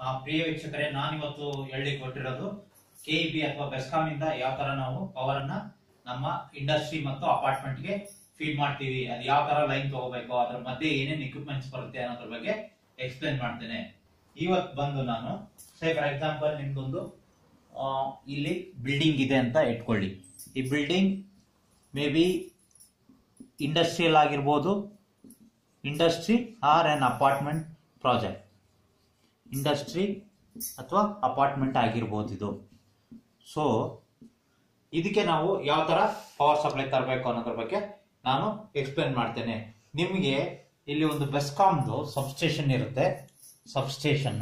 ಆ, ಪ್ರಿಯ ವೀಕ್ಷಕರೇ ನಾನಿವತ್ತು ಹೇಳಲಿಕ್ಕೆ ಕೊಟ್ಟಿರೋದು ಕೆ ಬಿ ಅಥವಾ ಬೆಸ್ಕಾಂ ಇಂದ ಯಾವ ತರ ನಾವು ಪವರ್ ಅನ್ನ ನಮ್ಮ ಇಂಡಸ್ಟ್ರಿ ಮತ್ತು ಅಪಾರ್ಟ್ಮೆಂಟ್ ಗೆ ಫೀಡ್ ಮಾಡ್ತೀವಿ ಅದು ಯಾವ ತರ ಲೈನ್ ತಗೋಬೇಕು ಅದ್ರ ಮಧ್ಯೆ ಏನೇನ್ ಎಕ್ವಿಪ್ಮೆಂಟ್ಸ್ ಬರುತ್ತೆ ಅನ್ನೋದ್ರ ಬಗ್ಗೆ ಎಕ್ಸ್ಪ್ಲೇನ್ ಮಾಡ್ತೇನೆ ಇವತ್ತು ಬಂದು ನಾನು ಸೇ ಫಾರ್ ಎಕ್ಸಾಂಪಲ್ ನಿಮ್ದೊಂದು ಆ, ಇಲ್ಲಿ ಬಿಲ್ಡಿಂಗ್ ಇದೆ ಅಂತ ಇಟ್ಕೊಳ್ಳಿ ಈ ಬಿಲ್ಡಿಂಗ್ ಮೇ ಬಿ ಇಂಡಸ್ಟ್ರಿಯಲ್ ಆಗಿರ್ಬೋದು industry or an apartment project industry ಅಥವಾ ಅಪಾರ್ಟ್ಮೆಂಟ್ ಆಗಿರ್ಬೋದು ಇದು ಸೊ ಇದಕ್ಕೆ ನಾವು ಯಾವ ತರ ಪವರ್ ಸಪ್ಲೈ ತರಬೇಕು ಅನ್ನೋದ್ರ ಬಗ್ಗೆ ನಾನು ಎಕ್ಸ್ಪ್ಲೇನ್ ಮಾಡ್ತೇನೆ ನಿಮಗೆ ಇಲ್ಲಿ ಒಂದು ಬೆಸ್ಕಾಮ್ದು ಸಬ್ಸ್ಟೇಷನ್ ಇರುತ್ತೆ ಸಬ್ಸ್ಟೇಷನ್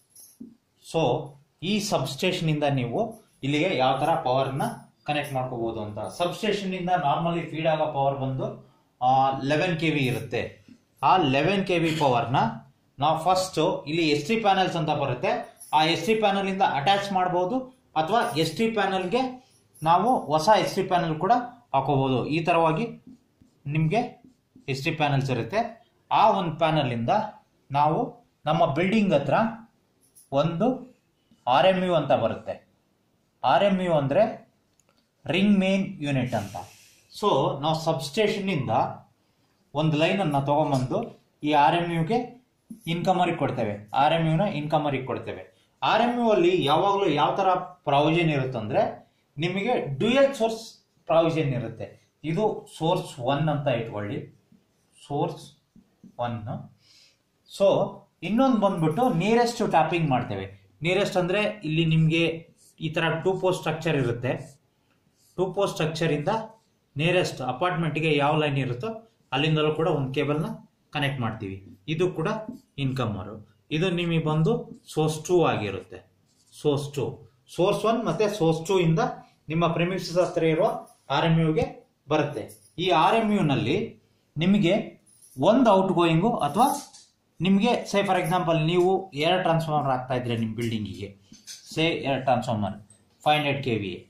ಸೊ ಈ ಸಬ್ಸ್ಟೇಷನ್ ಇಂದ ನೀವು ಇಲ್ಲಿಗೆ ಯಾವ ತರ ಪವರ್ ನ ಕನೆಕ್ಟ್ ಮಾಡ್ಕೋಬಹುದು ಅಂತ ಸಬ್ಸ್ಟೇಷನ್ ಇಂದ ನಾರ್ಮಲಿ ಫೀಡ್ ಆಗೋ ಪವರ್ ಬಂದು ಲೆವೆನ್ ಕೆ ವಿ ಇರುತ್ತೆ ಆ ಲೆವೆನ್ ಕೆ ವಿ ಪವರ್ನ ನಾವು ಫಸ್ಟ್ ಇಲ್ಲಿ ಎಸ್ ಟಿ ಪ್ಯಾನಲ್ಸ್ ಅಂತ ಬರುತ್ತೆ ಆ ಎಸ್ ಟಿ ಪ್ಯಾನಲ್ ಇಂದ ಅಟ್ಯಾಚ್ ಮಾಡಬಹುದು ಅಥವಾ ಎಸ್ ಟಿ ಪ್ಯಾನಲ್ಗೆ ನಾವು ಹೊಸ ಎಸ್ ಟಿ ಪ್ಯಾನಲ್ ಕೂಡ ಹಾಕೋಬಹುದು ಈ ತರವಾಗಿ ನಿಮಗೆ ಎಸ್ ಟಿ ಪ್ಯಾನಲ್ಸ್ ಇರುತ್ತೆ ಆ ಒಂದು ಪ್ಯಾನಲ್ ಇಂದ ನಾವು ನಮ್ಮ ಬಿಲ್ಡಿಂಗ್ ಹತ್ರ ಒಂದು ಆರ್ ಎಮ್ ಯು ಅಂತ ಬರುತ್ತೆ ಆರ್ ಎಮ್ ಯು ಅಂದರೆ ರಿಂಗ್ ಮೇನ್ ಯೂನಿಟ್ ಅಂತ ಸೊ ನಾವು ಸಬ್ಸ್ಟೇಷನ್ ಇಂದ ಒಂದು ಲೈನ್ ಅನ್ನ ತಗೊಂಬಂದು ಈ ಆರ್ ಎಮ್ ಯುಗೆ ಇನ್ಕಮರಿಗೆ ಕೊಡ್ತೇವೆ ಆರ್ ಎಮ್ ಯುನ ಇನ್ಕಮರಿಗೆ ಕೊಡ್ತೇವೆ ಆರ್ ಎಮ್ ಯು ಅಲ್ಲಿ ಯಾವಾಗಲೂ ಯಾವ ತರ ಪ್ರಾವಿಷನ್ ಇರುತ್ತಂದ್ರೆ ನಿಮಗೆ ಡ್ಯೂಯಲ್ ಸೋರ್ಸ್ ಪ್ರಾವಿಷನ್ ಇರುತ್ತೆ ಇದು ಸೋರ್ಸ್ ಒನ್ ಅಂತ ಇಟ್ಕೊಳ್ಳಿ ಸೋರ್ಸ್ ಒನ್ ಸೊ ಇನ್ನೊಂದು ಬಂದ್ಬಿಟ್ಟು ನಿಯರೆಸ್ಟ್ ಟ್ಯಾಪಿಂಗ್ ಮಾಡ್ತೇವೆ ನಿಯರೆಸ್ಟ್ ಅಂದ್ರೆ ಇಲ್ಲಿ ನಿಮಗೆ ಈ ತರ ಟೂ ಪೋಸ್ಟ್ ಸ್ಟ್ರಕ್ಚರ್ ಇರುತ್ತೆ ಟೂ ಪೋಸ್ಟ್ ಸ್ಟ್ರಕ್ಚರ್ ಇಂದ ನಿಯರೆಸ್ಟ್ ಅಪಾರ್ಟ್ಮೆಂಟ್ಗೆ ಯಾವ ಲೈನ್ ಇರುತ್ತೋ ಅಲ್ಲಿಂದಲೂ ಕೂಡ ಒಂದು ಕೇಬಲ್ನ ಕನೆಕ್ಟ್ ಮಾಡ್ತೀವಿ ಇದು ಕೂಡ ಇನ್ಕಮರು ಇದು ನಿಮಗೆ ಬಂದು ಸೋರ್ಸ್ ಟೂ ಆಗಿರುತ್ತೆ ಸೋರ್ಸ್ ಟೂ ಸೋರ್ಸ್ ಒನ್ ಮತ್ತೆ ಸೋರ್ಸ್ ಟೂ ಇಂದ ನಿಮ್ಮ ಪ್ರೆಮಿಸಸ್ ಹತ್ರ ಇರುವ ಆರ್ ಎಮ್ ಯುಗೆ ಬರುತ್ತೆ ಈ ಆರ್ ಎಮ್ ನಲ್ಲಿ ನಿಮಗೆ ಒಂದು ಔಟ್ ಗೋಯಿಂಗು ಅಥವಾ ನಿಮಗೆ ಸೇ ಫಾರ್ ಎಕ್ಸಾಂಪಲ್ ನೀವು ಎರಡು ಟ್ರಾನ್ಸ್ಫಾರ್ಮರ್ ಹಾಕ್ತಾ ಇದ್ರೆ ನಿಮ್ಮ ಬಿಲ್ಡಿಂಗಿಗೆ ಸೇ ಎರಡು transformer five hundred K V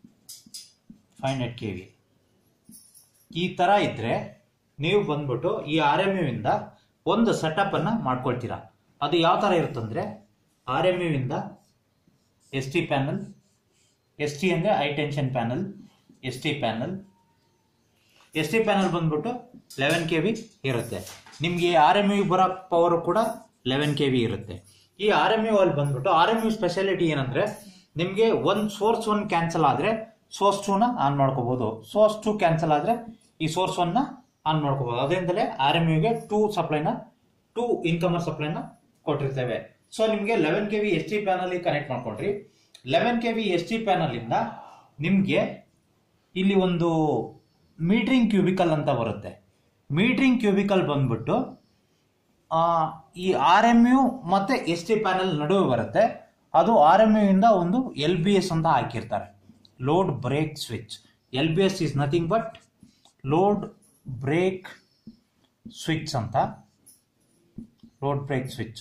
five hundred K V ಈ ತರ ಇದ್ರೆ ನೀವು ಬಂದ್ಬಿಟ್ಟು ಈ ಆರ್ ಎಮ್ ಯು ಇಂದ ಒಂದು ಸೆಟಪ್ ಅನ್ನ ಮಾಡ್ಕೊಳ್ತೀರಾ ಅದು ಯಾವ ತರ ಇರುತ್ತಂದ್ರೆ ಆರ್ ಎಮ್ ಯು ಇಂದ S T panel S T ಅಂದ್ರೆ high tension panel S T panel S T panel ಬಂದ್ಬಿಟ್ಟು ಲೆವೆನ್ ಕೆ ವಿ ಇರುತ್ತೆ ನಿಮಗೆ ಆರ್ ಎಮ್ ಯು ಬರೋ ಪವರ್ ಕೂಡ ಲೆವೆನ್ ಕೆ ವಿ ಇರುತ್ತೆ ಈ ಆರ್ ಎಮ್ ಯು ಅಲ್ಲಿ ಬಂದ್ಬಿಟ್ಟು ಆರ್ ಎಮ್ ಯು ಸ್ಪೆಷಾಲಿಟಿ ಏನಂದ್ರೆ ನಿಮಗೆ ಒಂದು ಸೋರ್ಸ್ ಒನ್ ಕ್ಯಾನ್ಸಲ್ ಆದ್ರೆ ಸೋರ್ಸ್ ಟೂನ ಆನ್ ಮಾಡ್ಕೋಬಹುದು ಸೋರ್ಸ್ ಟೂ ಕ್ಯಾನ್ಸಲ್ ಆದ್ರೆ ಈ ಸೋರ್ಸ್ ಒನ್ನ ಆನ್ ಮಾಡ್ಕೋಬಹುದು ಅದರಿಂದಲೇ ಆರ್ ಎಮ್ ಯುಗೆ ಟೂ ಸಪ್ಲೈನ ಟೂ ಇನ್ಕಮರ್ ಸಪ್ಲೈನ ಕೊಟ್ಟಿರ್ತೇವೆ ಸೊ ನಿಮಗೆ eleven K V S T panel connect ಮಾಡ್ಕೊಂಡ್ರಿ eleven K V S T panel ಇಂದ ನಿಮಗೆ ಇಲ್ಲಿ ಒಂದು ಮೀಟ್ರಿಂಗ್ ಕ್ಯೂಬಿಕಲ್ ಅಂತ ಬರುತ್ತೆ ಮೀಟ್ರಿಂಗ್ ಕ್ಯೂಬಿಕಲ್ ಬಂದ್ಬಿಟ್ಟು ಆ, ಈ ಆರ್ ಎಮ್ ಯು ಮತ್ತೆ ಎಸ್ ಟಿ ಪ್ಯಾನಲ್ ನಡುವೆ ಬರುತ್ತೆ ಅದು ಆರ್ ಎಮ್ ಯು ಇಂದ ಒಂದು ಎಲ್ ಬಿ ಎಸ್ ಅಂತ ಹಾಕಿರ್ತಾರೆ load break switch L B S is nothing but load break switch ಅಂತ ಲೋಡ್ ಬ್ರೇಕ್ ಸ್ವಿಚ್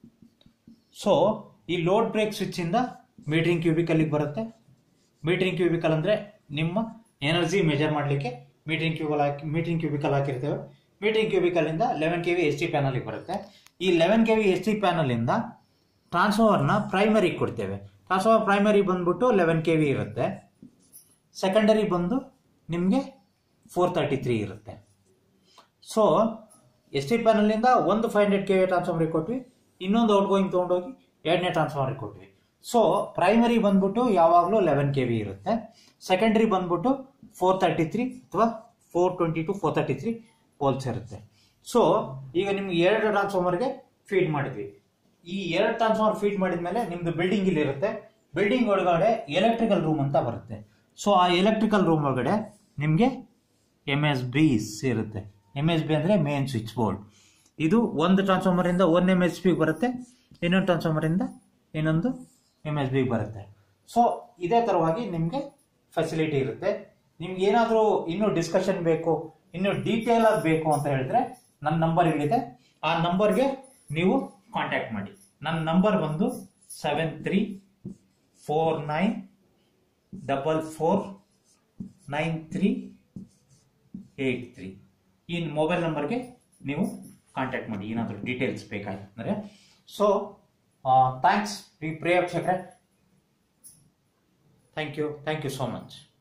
ಸೊ ಈ ಲೋಡ್ ಬ್ರೇಕ್ ಸ್ವಿಚ್ ಇಂದ ಮೀಟ್ರಿಂಗ್ ಕ್ಯೂಬಿಕಲ್ಗೆ ಬರುತ್ತೆ ಮೀಟ್ರಿಂಗ್ ಕ್ಯೂಬಿಕಲ್ ಅಂದ್ರೆ ನಿಮ್ಮ ಎನರ್ಜಿ ಮೆಜರ್ ಮಾಡಲಿಕ್ಕೆ ಮೀಟ್ರಿಂಗ್ ಕ್ಯೂಬಲ್ ಹಾಕಿ ಮೀಟ್ರಿಂಗ್ ಕ್ಯೂಬಿಕಲ್ ಹಾಕಿರ್ತೇವೆ ಮೀಟ್ರಿಂಗ್ ಕ್ಯೂಬಿಕಲ್ ಇಂದ eleven K V S T ಪ್ಯಾನಲ್ಗೆ ಬರುತ್ತೆ ಈ eleven K V S T panel ಇಂದ ಟ್ರಾನ್ಸ್ಫಾರ್ಮರ್ನ ಪ್ರೈಮರಿ ಕೊಡ್ತೇವೆ ಟ್ರಾನ್ಸ್ಫಾರ್ಮರ್ ಪ್ರೈಮರಿ ಬಂದ್ಬಿಟ್ಟು ಲೆವೆನ್ ಕೆ ವಿ ಇರುತ್ತೆ ಸೆಕೆಂಡರಿ ಬಂದು ನಿಮಗೆ ಫೋರ್ ತರ್ಟಿ ತ್ರೀ ಇರುತ್ತೆ ಸೊ ಎಸ್ ಟಿ ಪ್ಯಾನಲ್ನಿಂದ ಒಂದು five hundred K V transformer ಕೊಟ್ವಿ ಇನ್ನೊಂದು ಔಟ್ ಗೋಯಿಂಗ್ ತೊಗೊಂಡೋಗಿ ಎರಡನೇ ಟ್ರಾನ್ಸ್ಫಾರ್ಮರ್ ಕೊಟ್ವಿ ಸೊ ಪ್ರೈಮರಿ ಬಂದ್ಬಿಟ್ಟು ಯಾವಾಗಲೂ ಲೆವೆನ್ ಕೆ ವಿ ಇರುತ್ತೆ ಸೆಕೆಂಡರಿ ಬಂದ್ಬಿಟ್ಟು ಫೋರ್ ತರ್ಟಿ ತ್ರೀ ಅಥವಾ four twenty to four thirty three poles ಇರುತ್ತೆ ಸೊ ಈಗ ನಿಮ್ಗೆ ಎರಡು ಟ್ರಾನ್ಸ್ಫಾರ್ಮರ್ಗೆ ಫೀಡ್ ಮಾಡಿದ್ವಿ ಈ ಎರಡು ಟ್ರಾನ್ಸ್ಫಾರ್ಮರ್ ಫೀಡ್ ಮಾಡಿದ್ಮೇಲೆ ನಿಮ್ದು ಬಿಲ್ಡಿಂಗ್ ಇಲ್ಲಿ ಇರುತ್ತೆ ಬಿಲ್ಡಿಂಗ್ ಒಳಗಡೆ ಎಲೆಕ್ಟ್ರಿಕಲ್ ರೂಮ್ ಅಂತ ಬರುತ್ತೆ ಸೊ ಆ ಎಲೆಕ್ಟ್ರಿಕಲ್ ರೂಮ್ ಒಳಗಡೆ ನಿಮಗೆ ಎಮ್ ಎಸ್ ಬಿ ಇರುತ್ತೆ ಎಮ್ ಎಸ್ ಬಿ ಅಂದರೆ ಮೇನ್ ಸ್ವಿಚ್ ಬೋರ್ಡ್ ಇದು ಒಂದು ಟ್ರಾನ್ಸ್ಫಾರ್ಮರ್ ಇಂದ ಒಂದು ಎಮ್ ಎಸ್ ಬಿ ಬರುತ್ತೆ ಇನ್ನೊಂದು ಟ್ರಾನ್ಸ್ಫಾರ್ಮರ್ ಇಂದ ಇನ್ನೊಂದು ಎಮ್ ಎಸ್ ಬಿ ಬರುತ್ತೆ ಸೊ ಇದೇ ತರವಾಗಿ ನಿಮಗೆ ಫೆಸಿಲಿಟಿ ಇರುತ್ತೆ ನಿಮ್ಗೆ ಏನಾದರೂ ಇನ್ನೂ ಡಿಸ್ಕಷನ್ ಬೇಕು ಇನ್ನೂ ಡೀಟೇಲ್ ಆಗಿ ಬೇಕು ಅಂತ ಹೇಳಿದ್ರೆ ನನ್ನ ನಂಬರ್ ಇಲ್ಲಿದೆ ಆ ನಂಬರ್ಗೆ ನೀವು ಕಾಂಟ್ಯಾಕ್ಟ್ ಮಾಡಿ ನನ್ನ ನಂಬರ್ ಬಂದು seven three four nine double four nine three eight three ಈ ಮೊಬೈಲ್ ನಂಬರ್ಗೆ ನೀವು ಕಾಂಟ್ಯಾಕ್ಟ್ ಮಾಡಿ ಏನಾದರೂ ಡೀಟೇಲ್ಸ್ ಬೇಕಾಯ್ತು ಅಂದರೆ ಸೊ ಥ್ಯಾಂಕ್ಸ್ ಪ್ರಿಯ ವೀಕ್ಷಕರೇ thank you thank you so much